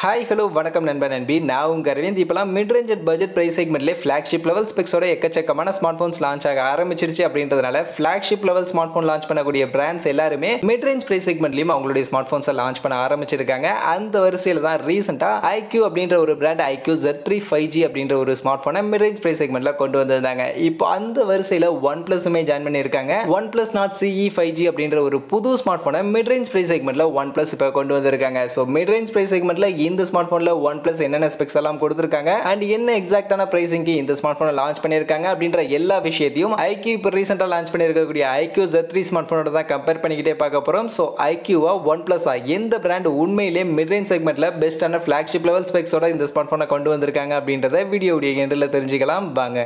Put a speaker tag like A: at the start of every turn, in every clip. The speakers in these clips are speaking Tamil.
A: ஹாய் ஹலோ வணக்கம் நண்பர் நண்பி நான் உங்க அரவிந்த் இப்போலாம் mid range at budget price செக்மெண்ட்லேயே ஃப்ளாக்ஷிப் லெவல் ஸ்பெக்ஸோட எக்கச்சக்கமான ஸ்மார்ட் ஃபோன்ஸ் லான்ச் ஆக ஆரம்பிச்சிருச்சு அப்படின்றதுனால flagship level smart phone launch பண்ணக்கூடிய பிராண்ட்ஸ் எல்லாருமே மிட் ரேஞ்ச் ப்ரைஸ் செக்மெண்ட்லையும் அவங்களுடைய ஸ்மார்ட் ஃபோன்ஸை லான்ச் பண்ண ஆரம்பிச்சிருக்காங்க அந்த வரிசையில் தான் ரீசெண்டாக ஐக்யூ அப்படின்ற ஒரு brand iQOO Z three five G அப்படின்ற ஒரு ஸ்மார்ட் ஃபோனை மிட் ரேஞ்ச் ப்ரைஸ் செக்மெண்ட்டில் கொண்டு வந்திருந்தாங்க இப்போ அந்த வரிசையில் ஒன் ப்ளஸுமே ஜாயின் பண்ணியிருக்காங்க OnePlus Nord CE five G அப்படின்ற ஒரு புது ஸ்மார்ட் ஃபோனை மிட் ரேஞ்ச் ப்ரைஸ் செக்மெண்ட்டில் ஒன் ப்ளஸ் இப்போ கொண்டு வந்திருக்காங்க ஸோ மிட் ரேஞ்ச் ப்ரைஸ் செக்மெண்ட்டில் இந்த ஸ்மார்ட் ஃபோனில் ஒன் ப்ளஸ் என்னென்ன ஸ்பெக்ஸ் எல்லாம் கொடுத்துருக்காங்க அண்ட் என்ன எக்ஸாக்டான ப்ரைஸிங்க்கு இந்த ஸ்மார்ட் ஃபோனை லான்ச் பண்ணியிருக்காங்க அப்படின்ற எல்லா விஷயத்தையும் ஐக்யூ இப்போ ரீசெண்டாக லான்ச் பண்ணியிருக்கக்கூடிய ஐக்யூ ஜெட் த்ரீ ஸ்மார்ட் ஃபோனோட தான் கம்பேர் பண்ணிக்கிட்டே பார்க்க போகிறோம் ஸோ ஐக்யூவா ஒன் ப்ளஸா எந்த பிராண்ட் உண்மையிலே மிட் ரேஞ்ச் செக்மெண்ட்டில் பெஸ்ட்டான ஃப்ளாக்ஷிப் லெவல் ஸ்பெக்ஸோட இந்த ஸ்மார்ட் ஃபோனை கொண்டு வந்திருக்காங்க அப்படின்றத வீடியோடைய எண்டில் தெரிஞ்சுக்கலாம் வாங்க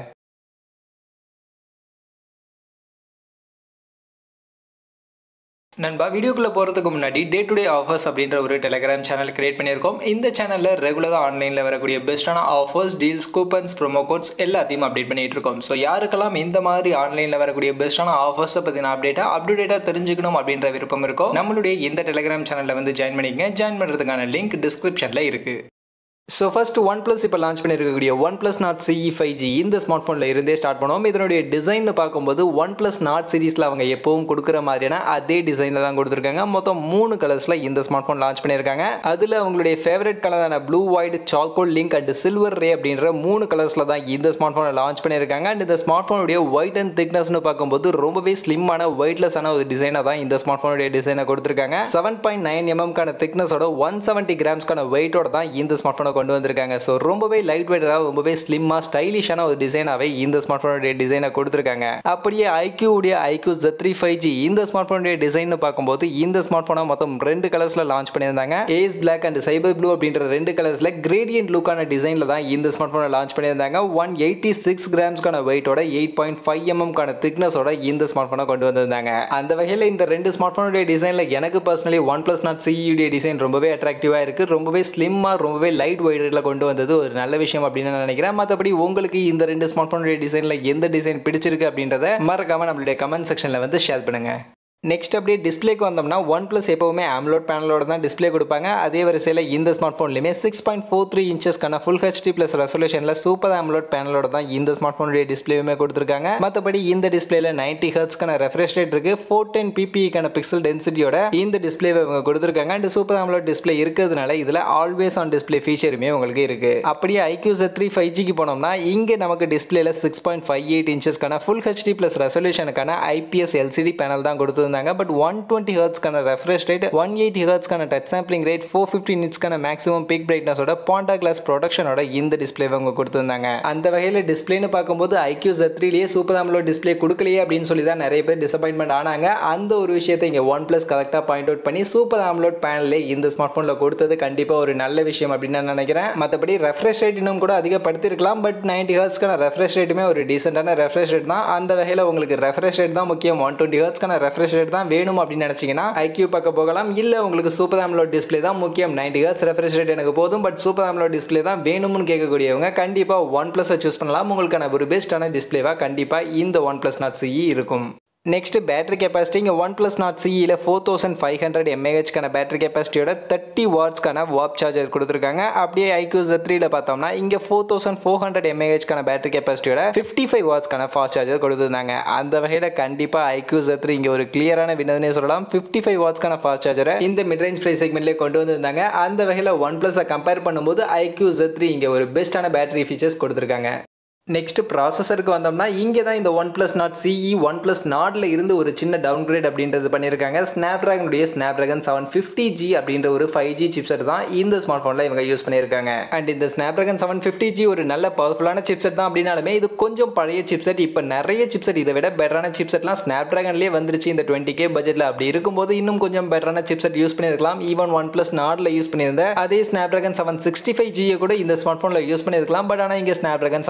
A: நண்பா வீடியோக்குள்ளே போகிறதுக்கு முன்னாடி டே டு டே ஆஃபர்ஸ் அப்படின்ற ஒரு டெலிகிராம் சேனல் கிரியேட் பண்ணியிருக்கோம் இந்த சேனலில் ரெகுலராக ஆன்லைனில் வரக்கூடிய பெஸ்ட்டான offers deals coupons promo codes எல்லாத்தையும் அப்டேட் பண்ணிட்டு இருக்கோம் ஸோ யாருக்கெல்லாம் இந்த மாதிரி ஆன்லைனில் வரக்கூடிய பெஸ்ட்டான ஆஃபர்ஸை பற்றின அப்டேட்டாக அப்டேட்டாக தெரிஞ்சுக்கணும் அப்படின்ற விருப்பம் இருக்கோ நம்மளுடைய இந்த டெலிகிராம் சேனலில் வந்து ஜாயின் பண்ணிக்கங்க ஜாயின் பண்ணுறதுக்கான லிங்க் டிஸ்கிரிப்ஷனில் இருக்குது ஸோ ஃபர்ஸ்ட் ஒன் ப்ளஸ் இப்போ லான்ச் பண்ணியிருக்கக்கூடிய OnePlus Nord CE five G இந்த ஸ்மார்ட் ஃபோனில் இருந்தே ஸ்டார்ட் பண்ணுவோம் இதனுடைய டிசைன் பார்க்கும்போது ஒன் ப்ளஸ் நாட் சீரீஸில் அவங்க எப்பவும் கொடுக்குற மாதிரியான அதே டிசைனில் தான் கொடுத்துருக்காங்க மொத்தம் மூணு கலர்ஸில் இந்த ஸ்மார்ட் ஃபோன் லான்ச் பண்ணியிருக்காங்க அதில் அவங்களுடைய ஃபேவரட் கலரான blue white charcoal link and silver ray அப்படின்ற மூணு கலர்ஸில் தான் இந்த ஸ்மார்ட் ஃபோனை லான்ச் பண்ணியிருக்காங்க அண்ட் இந்த ஸ்மார்ட் ஃபோனுடைய ஒயிட் அண்ட் திக்னஸ்னு பார்க்கும்போது ரொம்பவே ஸ்லிம்மான ஒயிட்லெஸ்ஸான ஒரு டிசைனாக தான் இந்த ஸ்மார்ட் ஃபோனுடைய டிசைனை கொடுத்துருக்காங்க செவன் பாயிண்ட் நைன் எம்எம்கான திக்னஸோட ஒன் செவன்ட்டி கிராம்ஸ்க்கான வெயிட்டோட தான் இந்த ஸ்மார்ட் ஃபோனை கொண்டு வந்திருக்காங்க ஸோ ரொம்பவே லைட் வெயிட்டாக ரொம்பவே ஸ்லிம்மாக ஸ்டைலிஷான ஒரு டிசைனாகவே இந்த ஸ்மார்ட் ஃபோனுடைய டிசைனை கொடுத்துருக்காங்க அப்படியே ஐக்யூ உடைய iQOO Z three five G இந்த ஸ்மார்ட் ஃபோனுடைய டிசைன் பார்க்கும்போது இந்த ஸ்மார்ட் ஃபோனை மொத்தம் ரெண்டு கலர்ஸில் லான்ச் பண்ணியிருந்தாங்க ace black and cyber blue அப்படின்ற ரெண்டு கலர்ஸில் கிரேடியன்ட் லுக்கான டிசைனில் தான் இந்த ஸ்மார்ட் ஃபோனை லான்ச் பண்ணியிருந்தாங்க ஒன் எயிட்டி சிக்ஸ் கிராம்ஸ்க்கான வெயிட்டோட எயிட் பாயிண்ட் ஃபைவ் எம்எம்கான திக்னஸோட இந்த ஸ்மார்ட் ஃபோனை கொண்டு வந்திருந்தாங்க அந்த வகையில் இந்த ரெண்டு ஸ்மார்ட் ஃபோனுடைய டிசைனில் எனக்கு பர்சனலி ஒன் ப்ளஸ் நாட் சிஇடைய டிசைன் ரொம்பவே அட்ராக்டிவாக இருக்குது ரொம்பவே ஸ்லிம்மாக ரொம்பவே லைட் வெயிட்டில் கொண்டு வந்தது ஒரு நல்ல விஷயம் அப்படின்னு நான் நினைக்கிறேன் மற்றபடி உங்களுக்கு இந்த ரெண்டு ஸ்மார்ட் ஃபோனுடைய டிசைனில் எந்த டிசைன் பிடிச்சிருக்கு அப்படின்றத மறக்காம நம்மளுடைய கமெண்ட் செக்ஷனில் வந்து ஷேர் பண்ணுங்க நெக்ஸ்ட் அப்படியே டிஸ்பிளேக்கு வந்தோம்னா ஒன் ப்ளஸ் எப்போவுமே ஆம்லோட் பேனலோட தான் டிஸ்பிளே கொடுப்பாங்க அதே வரிசையில் இந்த ஸ்மார்ட் ஃபோன்லையுமே சிக்ஸ் பாயிண்ட் ஃபோர் த்ரீ இன்ச்சஸ்க்கான ஃபுல் ஹெச்டி ப்ளஸ் ரெசல்யூஷனில் சூப்பர் ஆம்லோட் பேனலோட தான் இந்த ஸ்மார்ட் ஃபோனுடைய டிஸ்பிளேயுமே கொடுத்துருக்காங்க மற்றபடி இந்த டிஸ்பிளேல நைன்டி ஹர்ட்ஸ்க்கான ரெஃப்ரெஷ் ரேட் இருக்கு ஃபோர் டென் பிபிக்கான பிக்சல் டென்சிட்டியோட இந்த டிஸ்பிளே இவங்க கொடுத்துருக்காங்க அண்ட் சூப்பர் ஆம்லோட் டிஸ்பிளே இருக்கிறதுனால இதில் ஆல்வேஸ் ஆன் டிஸ்பிளே ஃபீச்சருமே உங்களுக்கு இருக்கு அப்படியே ஐக்யூ Z த்ரீ ஃபைவ் ஜிக்கு போனோம்னா இங்கே நமக்கு டிஸ்பிளேல சிக்ஸ் பாயிண்ட் ஃபைவ் எயிட் இன்ச்சஸ்க்கான ஃபுல் ஹெச்டி ப்ளஸ் ரெசல்யூஷனுக்கான ஐபிஎஸ் எல்சிடி பேனல் தான் கொடுத்துருந்தாங்க பட் ஒன் டுவெண்ட்டி ஹர்ட்ஸ்க்கான ரெஃப்ரெஷ் ரேட் ஒன் எயிட்டி ஹர்ட்ஸ்க்கான touch sampling rate four fifty நிட்ஸ்க்கான மேக்ஸிமம் பிக் பிரைட்னஸோட பாண்டா கிளாஸ் ப்ரொடக்ஷனோட இந்த டிஸ்பிளே அவங்க கொடுத்துருந்தாங்க அந்த வகையில் டிஸ்பிளேன்னு பார்க்கும்போது ஐக்யூ ஜெத்ரிலேயே சூப்பர் ஆம்லோ டிஸ்பிளே கொடுக்கலையே அப்படின்னு சொல்லி தான் நிறைய பேர் டிசப்பாயின்மெண்ட் ஆனாங்க அந்த ஒரு விஷயத்தை இங்கே ஒன் ப்ளஸ் கரெக்டாக பாயிண்ட் அவுட் பண்ணி சூப்பர் ஆம்லோட் பேனலே இந்த ஸ்மார்ட் ஃபோனில் கொடுத்தது கண்டிப்பாக ஒரு நல்ல விஷயம் அப்படின்னு நான் நினைக்கிறேன் மற்றபடி ரெஃப்ரெஷ் ரேட் இன்னும் கூட அதிகப்படுத்திருக்கலாம் பட் நைன்டி ஹர்ட்ஸ்க்கான ரெஃப்ரெஷ் ரேட்டுமே ஒரு டீசெண்டான ரெஃப்ரெஷ் ரேட் தான் அந்த வகையில் உங்களுக்கு ரெஃப்ரெஷ் ரேட் தான் முக்கியம் ஒன் டுவெண்ட்டி ஹர்ட்ஸ்க்கான ரெஃப்ரெஷ் ரேட் தான் வேணும் அப்படின்னு நினச்சிங்கன்னா ஐக்யூ பார்க்க போகலாம் இல்லை உங்களுக்கு சூப்பர் ஆம்லோட் டிஸ்பிளே தான் முக்கியம் நைன்டி ஹர்ட்ஸ் ரெஃப்ரெஷ் ரேட் எனக்கு போதும் பட் சூப்பர் ஆம்லோட் டிஸ்பிளே தான் வேணும்னு கேட்கக்கூடியவங்க கண்டிப்பாக ஒன் ப்ளஸை சூஸ் பண்ணலாம் உங்களுக்கான ஒரு பெஸ்ட்டான டிஸ்பிளேவாக கண்டிப்பாக இந்த ஒன் ப்ளஸ் நாட் சிஇ இருக்கும் நெக்ஸ்ட் பேட்டரி கெப்பாசிட்டி இங்கே ஒன் ப்ளஸ் நாட் சிஇயில் ஃபோர் தௌசண்ட் ஃபைவ் ஹண்ட்ரட் எம்ஏஹெச்க்கான பேட்டரி கெப்பாசிட்டியோட தேர்ட்டி வாட்ஸ்க்கான வாப் சார்ஜர் கொடுத்துருக்காங்க அப்படியே ஐக்யூ த்ரீல பார்த்தோம்னா இங்கே ஃபோர் தௌசண்ட் ஃபோர் ஹண்ட்ரட் எம்ஏஹெச்க்கான பேட்டரி கெப்பாசிட்டியோட ஃபிஃப்டி ஃபைவ் வாட்ஸ்க்கான ஃபாஸ்ட் சார்ஜர் கொடுத்துருந்தாங்க அந்த வகையில் கண்டிப்பாக ஐக்யூ த்ரீ இங்கே ஒரு கிளியரான வினதனே சொல்லலாம் ஃபிஃப்டி ஃபைவ் வாட்ஸ்க்கான ஃபாஸ்ட் சார்ஜரை இந்த மிட் ரேஞ்ச் ப்ரைஸ் செக்மெண்ட்லேயே கொண்டு வந்திருந்தாங்க அந்த வகையில் ஒன் ப்ளஸை கம்பேர் பண்ணும்போது ஐக்யூ த்ரீ இங்கே ஒரு பெஸ்ட்டான பேட்டரி ஃபீச்சர்ஸ் கொடுத்துருக்காங்க நெக்ஸ்ட் ப்ராசஸருக்கு வந்தோம்னா இங்கே தான் இந்த OnePlus Nord CE OnePlus நாட்டில் இருந்து ஒரு சின்ன டவுன் கிரேட் அப்படின்றது பண்ணியிருக்காங்க Snapdragon Snapdragon seven fifty G அப்படின்ற ஒரு ஃபைவ் ஜி சிப்செட் தான் இந்த ஸ்மார்ட் ஃபோனில் இவங்க யூஸ் பண்ணியிருக்காங்க அண்ட் இந்த Snapdragon seven fifty G ஒரு நல்ல பவர்ஃபுல்லான சிப்செட் தான் அப்படின்னாலுமே இது கொஞ்சம் பழைய சிப்செட் இப்போ நிறைய சிப்செட் இதை விட பெட்டரான சிப்செட்லாம் ஸ்னாப் ட்ராகன்லேயே வந்துருச்சு இந்த டுவெண்ட்டி கே பட்ஜெட்டில் அப்படி இருக்கும்போது இன்னும் கொஞ்சம் பெட்டரான சிப்செட் யூஸ் பண்ணியிருக்கலாம் ஈவன் ஒன் ப்ளஸ் நாட்டில் யூஸ் பண்ணியிருந்த அதே Snapdragon seven sixty five ஜியை கூட இந்த ஸ்மார்ட் ஃபோனில் யூஸ் பண்ணியிருக்கலாம் பட் ஆனால் இங்கே Snapdragon seven fifty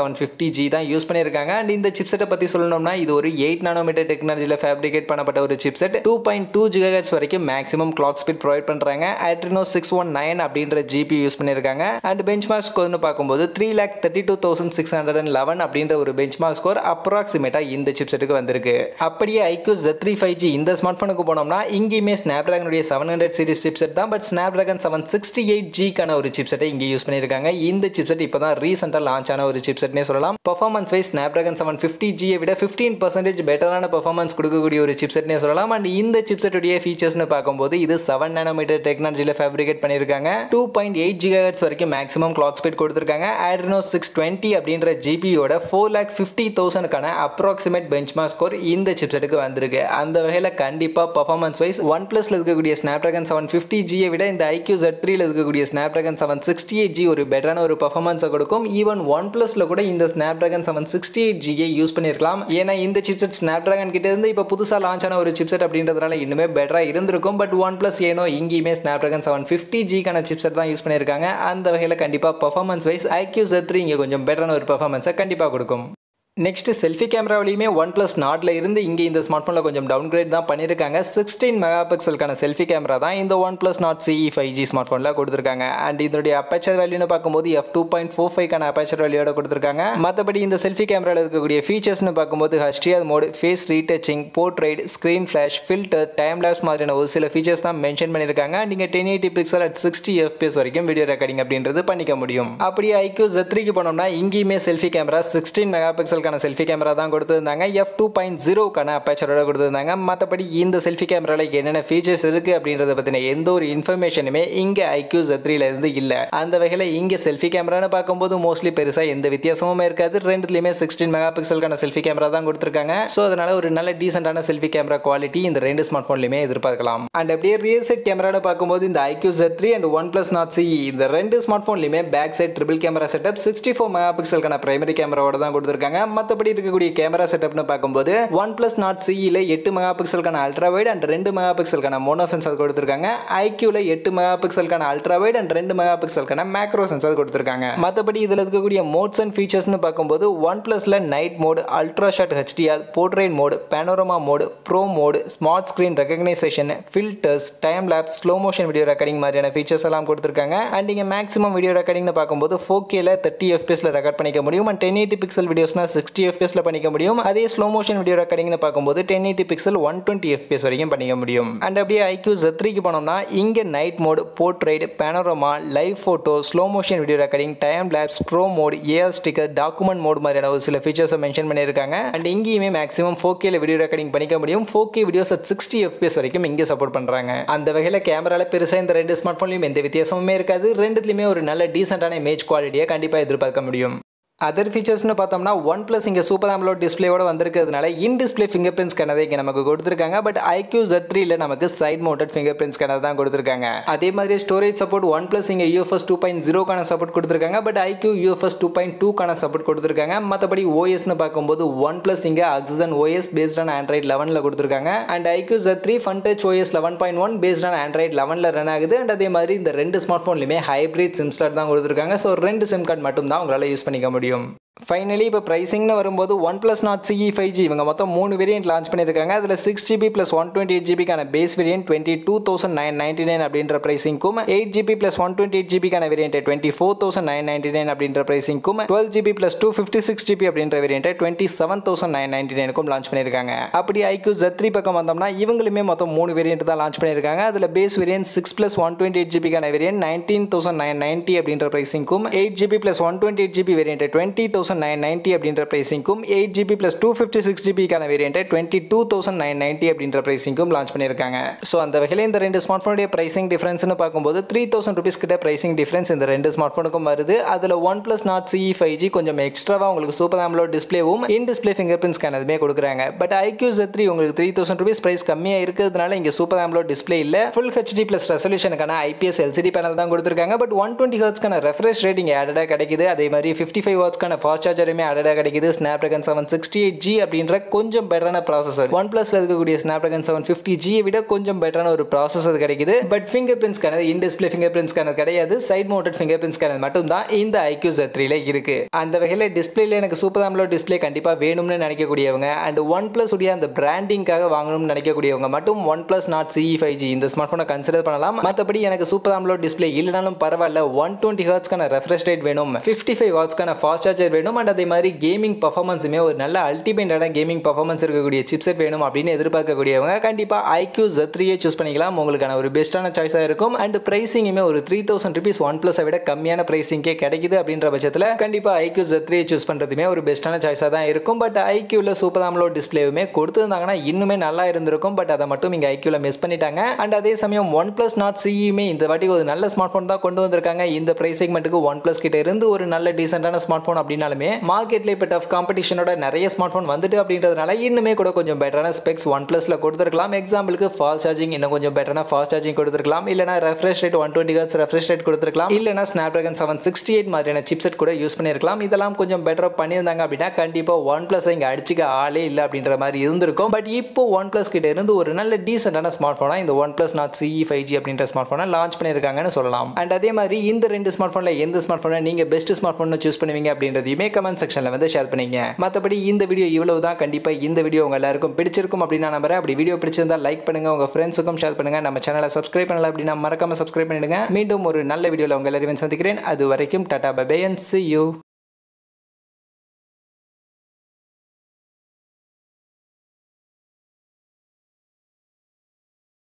A: G தான் யூஸ் பண்ணியிருக்காங்க அண்ட் இந்த சிப்செட்டை பற்றி சொல்லணும்னா இது ஒரு எயிட் நானோமீட்டர் டெக்னாலஜியில் ஃபேப்ரிகேட் பண்ணப்பட்ட ஒரு chipset two point two gigahertz வரைக்கும் மேக்ஸிமம் கிளாக் ஸ்பீட் ப்ரொவைட் பண்ணுறாங்க ஆட்ரினோ சிக்ஸ் ஒன் நைன் அப்படின்ற ஜிபி யூஸ் பண்ணியிருக்காங்க அண்ட் பெஞ்ச் மார்க் ஸ்கோர்னு பார்க்கும்போது three lakh thirty two thousand six hundred and eleven அப்படின்ற ஒரு பெஞ்ச் மார்க் ஸ்கோர் அப்ராக்சிமேட்டாக இந்த சிப்செட்டுக்கு வந்திருக்கு அப்படியே iQOO Z three five G இந்த ஸ்மார்ட் ஃபோனுக்கு போனோம்னா இங்கேயுமே ஸ்னாப் ட்ராகனுடைய செவன் ஹண்ட்ரட் சீரிஸ் சிப்செட் தான் but Snapdragon seven sixty eight ஜிக்கான ஒரு சிப்செட்டை இங்கே யூஸ் பண்ணியிருக்காங்க இந்த சிப்செட் இப்போ தான் ரீசெண்டாக லான்ச் ஆன ஒரு சிப்செட்னே சொல்லலாம் performance wise Snapdragon seven fifty ஜியை விட ஃபிஃப்டீன் பர்சன்டேஜ் பெட்டரான பர்ஃபார்மன்ஸ் கொடுக்கக்கூடிய ஒரு சிப்செட்னே சொல்லலாம் அண்ட் இந்த சிப்செட்டுடைய ஃபீச்சர்ஸ்னு பார்க்கும்போது இது செவன் நானோமீட்டர் டெக்னாலஜியில் ஃபேப்ரிகேட் பண்ணியிருக்காங்க டூ பாயிண்ட் எயிட் ஜிகாஹெட்ஸ் வரைக்கும் மேக்ஸிமம் கிளாக் ஸ்பீட் கொடுத்துருக்காங்க ஆட்ரினோ சிக்ஸ் டுவெண்ட்டி அப்படின்ற ஜிபியோட ஃபோர் லேக் ஃபிஃப்டி தௌசண்ட்க்கான அப்ராக்சிமேட் பெஞ்ச் மார்க் ஸ்கோர் இந்த சிப்செட்டுக்கு வந்திருக்கு அந்த வகையில் கண்டிப்பாக பர்ஃபார்மன்ஸ் வைஸ் ஒன் ப்ளஸில் இருக்கக்கூடிய ஸ்னாப் ட்ராகன் செவன் ஃபிஃப்டி ஜியை விட இந்த ஐக்யூ ஜெட் த்ரீல இருக்கக்கூடிய Snapdragon seven sixty eight G ஒரு பெட்டரான ஒரு பர்ஃபார்மன்ஸை கொடுக்கும் ஈவன் ஒன் ப்ளஸில் கூட இந்த Snapdragon seven sixty eight ஜியை யூஸ் பண்ணியிருக்கலாம் ஏன்னா இந்த சிப்செட் ஸ்னாப் ட்ராகன் கிட்ட இருந்து இப்போ புதுசாக லான்ச் ஆன ஒரு சிப்செட் அப்படின்றதுனால இன்னுமே பெட்டராக இருந்திருக்கும் பட் ஒன் ப்ளஸ் ஏனோ இங்கேயுமே ஸ்னாப் ட்ராகன் செவன் ஃபிஃப்டி ஜிக்கான சிப்செட் தான் யூஸ் பண்ணியிருக்காங்க அந்த வகையில் கண்டிப்பாக performance wise iQOO Z three இங்கே கொஞ்சம் பெட்டரான ஒரு பர்ஃபார்மன்ஸை கண்டிப்பாக கொடுக்கும் நெக்ஸ்ட் செல்ஃபி கேமராவிலையுமே ஒன் ப்ளஸ் நாட்டில் இருந்து இங்கே இந்த ஸ்மார்ட் ஃபோனில் கொஞ்சம் டவுன் கிரேட் தான் பண்ணியிருக்காங்க சிக்ஸ்டீன் மெகா பிக்சலுக்கான செல்ஃபி கேமரா தான் இந்த OnePlus Nord CE five G smart ஃபோனில் கொடுத்துருக்காங்க அண்ட் இதனுடைய அப்பேச்சர் வேல்யூன்னு பார்க்கும்போது எஃப் டூ பாயிண்ட் ஃபோர் ஃபைவ்க்கான அப்பேச்சர் வேல்யூட கொடுத்துருக்காங்க மற்றபடி இந்த செல்ஃபி கேமராவில் இருக்கக்கூடிய ஃபீச்சர்ஸ்னு பார்க்கும்போது ஹஸ்டியர் mode face retouching portrait screen flash filter time lapse மாதிரியான ஒரு சில ஃபீச்சர்ஸ் தான் மென்ஷன் பண்ணியிருக்காங்க நீங்கள் ten eighty pixel at sixty FPS வரைக்கும் வீடியோ ரெக்கார்டிங் அப்படின்றது பண்ணிக்க முடியும் அப்படியே ஐக்யூ ஜெத்ரிக்கு போனோம்னா இங்கேயுமே செல்ஃபி கேமரா சிக்ஸ்டீன் மெகா பிக்சலுக்கான செல்ஃபி கேமரா தான் கொடுத்துருந்தாங்க எஃப் டூ பாயிண்ட் ஜீரோக்கான அப்பேச்சரோட கொடுத்துருந்தாங்க மற்றபடி இந்த செல்ஃபி கேமராவில் என்னென்ன ஃபீச்சர்ஸ் இருக்குது அப்படின்றத பற்றின எந்த ஒரு இன்ஃபர்மேஷனுமே இங்கே ஐக்யூ ஜெத்ரியில இருந்து இல்லை அந்த வகையில் இங்கே செல்ஃபி கேமரான்னு பார்க்கும்போது மோஸ்ட்லி பெருசாக எந்த வித்தியாசமுமே இருக்காது ரெண்டுத்துலையுமே சிக்ஸ்டீன் மெகா பிக்சலுக்கான செல்ஃபி கேமரா தான் கொடுத்துருக்காங்க ஸோ அதனால ஒரு நல்ல டீசென்டான செல்ஃபி கேமரா குவாலிட்டி இந்த ரெண்டு ஸ்மார்ட் ஃபோன்லையுமே எதிர்பார்க்கலாம் அண்ட் அப்படியே ரியல் செட் கேமரான்னு பார்க்கும்போது இந்த iQOO Z three and OnePlus Nord C இந்த ரெண்டு ஸ்மார்ட் ஃபோன்லையுமே back side triple camera setup sixty four mega பிக்சலுக்கான பிரைமரி கேமராவோட தான் கொடுத்துருக்காங்க மற்றபடி இருக்கக்கூடிய கேமரா செட்டப்னு பார்க்கும்போது ஒன் பிளஸ் நாட் சிஇல எட்டு மெகா பிக்சலுக்கான அல்ட்ரா வைட் அண்ட் ரெண்டு மெகா பிக்சலுக்கான மோனோ சென்சார் கொடுத்துருக்காங்க ஐக்யூல எட்டு மெகா பிக்சலுக்கான அல்ட்ரா வைட் அண்ட் ரெண்டு மெகா பிக்சலுக்கான மேக்ரோ சென்சார் கொடுத்துருக்காங்க மற்றபடி இதில் இருக்கக்கூடிய மோட்ஸ் அண்ட் ஃபீச்சர்ஸ்னு பார்க்கும்போது ஒன் பிளஸ்ல night mode ultra shot HDR portrait mode panorama mode pro mode smart screen recognition filters time lapse slow motion video recording மாதிரியான ஃபீச்சர்ஸ் எல்லாம் கொடுத்துருக்காங்க அண்ட் இங்கே மேக்ஸிமம் வீடியோ ரெக்கார்டிங்னு பார்க்கும்போது ஃபோர் கேல தேர்ட்டி எஃபிஎஸ்ல ரெக்கார்ட் பண்ணிக்க முடியும் அண்ட் டென் எயிட்டி பிக்சல் வீடியோஸ்னா சிக்ஸ்டி எஃபிஎஸ்ல பண்ணிக்க முடியும் அதே ஸ்லோ மோஷன் வீடியோ ரெக்கார்டிங்னு பார்க்கும்போது ten eighty pixel one twenty FPS வரைக்கும் பண்ணிக்க முடியும் அண்ட் அப்படியே ஐக்யூ ஜெத்ரிக்கு போனோம்னா இங்கே night mode portrait panorama live photo slow motion video recording time lapse pro mode AR sticker document mode மாதிரியான ஒரு சில ஃபீச்சர்ஸை மென்ஷன் பண்ணியிருக்காங்க அண்ட் இங்கேயுமே மேக்ஸிமம் ஃபோர் கேல வீடியோ ரெக்கார்டிங் பண்ணிக்க முடியும் four K videos at sixty FPS வரைக்கும் இங்கே சப்போர்ட் பண்ணுறாங்க அந்த வகையில் கேமரால பெருசாக இந்த ரெண்டு ஸ்மார்ட் ஃபோன்லையும் எந்த வித்தியாசமுமே இருக்காது ரெண்டுத்துலையுமே ஒரு நல்ல டீசென்டான இமேஜ் குவாலிட்டியை கண்டிப்பாக எதிர்பார்க்க முடியும் அதர் ஃபீச்சர்ஸ்னு பார்த்தோம்னா ஒன் ப்ளஸ் இங்கே சூப்பர் ஆம்லோட் டிஸ்பிளேவோட வந்திருக்கிறதுனால in display fingerprint scanner இங்கே நமக்கு கொடுத்துருக்காங்க பட் ஐக்யூ ஜெட் த்ரீல நமக்கு side mounted fingerprint scanner தான் கொடுத்துருக்காங்க அதே மாதிரி ஸ்டோரேஜ் சப்போர்ட் ஒன் ப்ளஸ் இங்கே யூஎஃப்எஸ் டூ பாயிண்ட் ஜீரோக்கான சப்போர்ட் கொடுத்துருக்காங்க but iQOO UFS two point டூக்கான சப்போர்ட் கொடுத்துருக்காங்க மற்றபடி ஓஎஸ்னு பார்க்கும்போது ஒன் ப்ளஸ் இங்கே Oxygen OS based on Android லெவனில் கொடுத்துருக்காங்க and iQOO Z three fun touch OS eleven point one based on Android லெவனில் ரன் ஆகுது அண்ட் அதே மாதிரி இந்த ரெண்டு ஸ்மார்ட் ஃபோன்லையுமே ஹைப்ரிட் சிம் ஸ்லாட் தான் கொடுத்துருக்காங்க ஸோ ரெண்டு சிம் கார்டு மட்டும் தான் உங்களால் யூஸ் பண்ணிக்க முடியும் ஃபைனலி இப்போ ப்ரைஸிங்னு வரும்போது OnePlus Nord CE five G இவங்க மொத்தம் மூணு வேரியன்ட் லான்ச் பண்ணியிருக்காங்க அதில் six GB plus one twenty eight ஜிபிக்கான base variant twenty two thousand nine ninety nine அப்படின்ற ப்ரைஸிங்க்கும் eight GB plus one twenty eight ஜிபிக்கான variant twenty four thousand nine ninety nine அப்படின்ற ப்ரைஸிங்க்கும் twelve GB plus two fifty six GB அப்படின்ற variant twenty seven thousand nine ninety நைனுக்கும் லான்ச் பண்ணியிருக்காங்க அப்படி ஐக்யூ ஜத்ரி பக்கம் வந்தோம்னா இவங்களுமே மொத்தம் மூணு வேரியன்ட் தான் லான்ச் பண்ணியிருக்காங்க அதில் base variant six plus one twenty eight ஜிபிக்கான variant nineteen thousand nine ninety அப்படின்ற ப்ரைஸிங்க்கும் eight GB plus one twenty eight GB variant twenty thousand nine ninety அப்படின்ற ப்ரைஸிங்க்கும் eight GB plus two fifty six ஜிபிக்கான variant twenty two thousand nine ninety அப்படின்ற ப்ரைஸிங்க்கும் லான்ச் பண்ணியிருக்காங்க ஸோ அந்த வகையில் இந்த ரெண்டு ஸ்மார்ட் ஃபோனுடைய ப்ரைசிங் டிஃப்ரென்ஸ்னு பார்க்கும்போது த்ரீ தௌசண்ட் ருபீஸ் கிட்ட ப்ரைசிங் டிஃப்ரென்ஸ் இந்த ரெண்டு ஸ்மார்ட் ஃபோனுக்கும் வருது அதில் OnePlus Nord CE five G கொஞ்சம் எக்ஸ்ட்ராவாக உங்களுக்கு சூப்பர் ஆம்லோ டிஸ்பிளேவும் இன் டிஸ்பிளே ஃபிங்கர் பிரிண்ட் ஸ்கேனதுமே கொடுக்குறாங்க பட் ஐக்யூ Z3 த்ரீ உங்களுக்கு த்ரீ தௌசண்ட் ருபீஸ் ப்ரைஸ் கம்மியாக இருக்கிறதுனால இங்கே சூப்பர் ஆம்லோ டிஸ்பிளே இல்லை ஃபுல் ஹெச்டி ப்ளஸ் ரெசல்யூஷனுக்கான ஐபிஎஸ் எல்சிடி பேனல் தான் கொடுத்துருக்காங்க பட் ஒன் டுவெண்ட்டி ஹர்ட்ஸ்க்கான ரெஃப்ரெஷ் ரேட்டிங் ஆடடாக கிடைக்குது அதே மாதிரி ஃபிஃப்டி ஃபைவ் வாட்ஸ்க்கான ஃபாஸ்ட் ஃபாஸ்ட் சார்ஜருமே அடடா கிடைக்குது Snapdragon seven sixty eight G அப்படின்ற கொஞ்சம் பெட்டரான ப்ராசஸர் ஒன் பிளஸ்ல இருக்கக்கூடிய ஸ்னாப் ட்ராகன் செவன் ஃபிஃப்டி ஜியை விட கொஞ்சம் பெட்டரான ஒரு ப்ராசஸர் கிடைக்குது but fingerprint scanner in display fingerprint scanner கிடையாது side mounted fingerprint scanner மட்டும் தான் இந்த ஐக்யூ த்ரீல இருக்கு அந்த வகையில் டிஸ்பிளேல எனக்கு சூப்பர் ஆம்லோ டிஸ்பிளே கண்டிப்பாக வேணும்னு நினைக்கக்கூடியவங்க அண்ட் ஒன் பிளஸ் உடைய அந்த பிராண்டிங்காக வாங்கணும்னு நினைக்கக்கூடியவங்க மட்டும் OnePlus Nord CE five G இந்த ஸ்மார்ட் ஃபோனை கன்சிடர் பண்ணலாம் மற்றபடி எனக்கு சூப்பர் ஆம்லோ டிஸ்பிளே இல்லைனாலும் பரவாயில்ல ஒன் டுவெண்ட்டி ஹர்ட்ஸ்க்கான ரெஃப்ரெஷ் ரேட் வேணும் ஃபிஃப்டி ஃபைவ் வாட்ஸ்க்கான ஃபாஸ்ட் சார்ஜர் வேணும் அண்ட் அதே மாதிரி கேமிங் பர்ஃபார்மன்ஸுமே ஒரு நல்ல அல்டிமேட்டான கேமிங் பர்ஃபார்மன்ஸ் இருக்கக்கூடிய சிப்செட் வேணும் அப்படின்னு எதிர்பார்க்கக்கூடியவங்க கண்டிப்பாக ஐக்யூ த்ரீயே சூஸ் பண்ணிக்கலாம் உங்களுக்கான ஒரு பெஸ்ட்டான சாய்ஸாக இருக்கும் அண்ட் பிரைசிங்குமே ஒரு த்ரீ தௌசண்ட் ருபீஸ் ஒன் ப்ளஸை விட கம்மியான பிரைசிங்கே கிடைக்குது அப்படின்ற பட்சத்தில் கண்டிப்பாக ஐக்யூ த்ரீ சூஸ் பண்ணுறதுமே ஒரு பெஸ்ட்டான சாய்ஸாக தான் இருக்கும் பட் ஐக்யூவில் சூப்பர் ஆம்லோ டிஸ்பிளேவுமே கொடுத்துருந்தாங்கன்னா இன்னுமே நல்லா இருந்திருக்கும் பட் அதை மட்டும் இங்கே ஐக்யூவில் மிஸ் பண்ணிட்டாங்க அண்ட் அதே சமயம் ஒன் ப்ளஸ் நாட் சிஇயுமே இந்த வாட்டி ஒரு நல்ல ஸ்மார்ட் ஃபோன் தான் கொண்டு வந்திருக்காங்க இந்த பிரைஸ் செக்மெண்ட்டுக்கு ஒன் ப்ளஸ் கிட்ட இருந்து ஒரு நல்ல டீசென்டான ஸ்மார்ட் ஃபோன் அப்படின்னாலுமே மார்க்கெட்டில் இப்போ டஃப் காம்படிஷனோட நிறைய ஸ்மார்ட் ஃபோன் வந்துட்டு அப்படின்றதுனால இன்னுமே கூட கொஞ்சம் பெட்டரான ஸ்பெக்ஸ் ஒன் ப்ளஸில் கொடுத்துருக்கலாம் எக்ஸாம்பிளுக்கு ஃபாஸ்ட் சார்ஜிங் இன்னும் கொஞ்சம் பெட்டரான ஃபாஸ்ட் சார்ஜிங் கொடுத்துருக்கலாம் இல்லைனா refresh rate one twenty hertz refresh rate கொடுத்துருக்கலாம் இல்லைனா Snapdragon seven sixty eight மாதிரியான சிப்செட் கூட யூஸ் பண்ணியிருக்கலாம் இதெல்லாம் கொஞ்சம் பெட்டராக பண்ணியிருந்தாங்க அப்படின்னா கண்டிப்பாக ஒன் ப்ளஸ் இங்கே அடிச்சுக்க ஆளே இல்லை அப்படின்ற மாதிரி இருந்திருக்கும் பட் இப்போ ஒன் ப்ளஸ் கிட்ட இருந்து ஒரு நல்ல டீசென்டான ஸ்மார்ட் ஃபோனாக இந்த OnePlus Nord CE five G அப்படின்ற ஸ்மார்ட் ஃபோனை லான்ச் பண்ணியிருக்காங்கன்னு சொல்லலாம் அண்ட் அதே மாதிரி இந்த ரெண்டு ஸ்மார்ட் ஃபோனில் எந்த ஸ்மார்ட் ஃபோனை நீங்கள் பெஸ்ட் ஸ்மார்ட் ஃபோன் சூஸ் பண்ணுவீங்க அப்படின்றதையுமே கமெண்ட் செக்ஷனில் வந்து ஷேர் பண்ணிங்க மற்றபடி இந்த வீடியோ இவ்வளவு தான் கண்டிப்பாக இந்த வீடியோ உங்கள் எல்லாருக்கும் பிடிச்சிருக்கும் அப்படின்னு நான் நம்புறேன் அப்படி வீடியோ பிடிச்சிருந்தா லைக் பண்ணுங்க உங்கள் ஃப்ரெண்ட்ஸுக்கும் ஷேர் பண்ணுங்க நம்ம சேனலை சப்ஸ்கிரைப் பண்ணல அப்படின்னா மறக்காம சப்ஸ்கிரைப் பண்ணிடுங்க மீண்டும் ஒரு நல்ல வீடியோவில் உங்கள் எல்லாரையும் சந்திக்கிறேன் அது வரைக்கும் tata bye and see you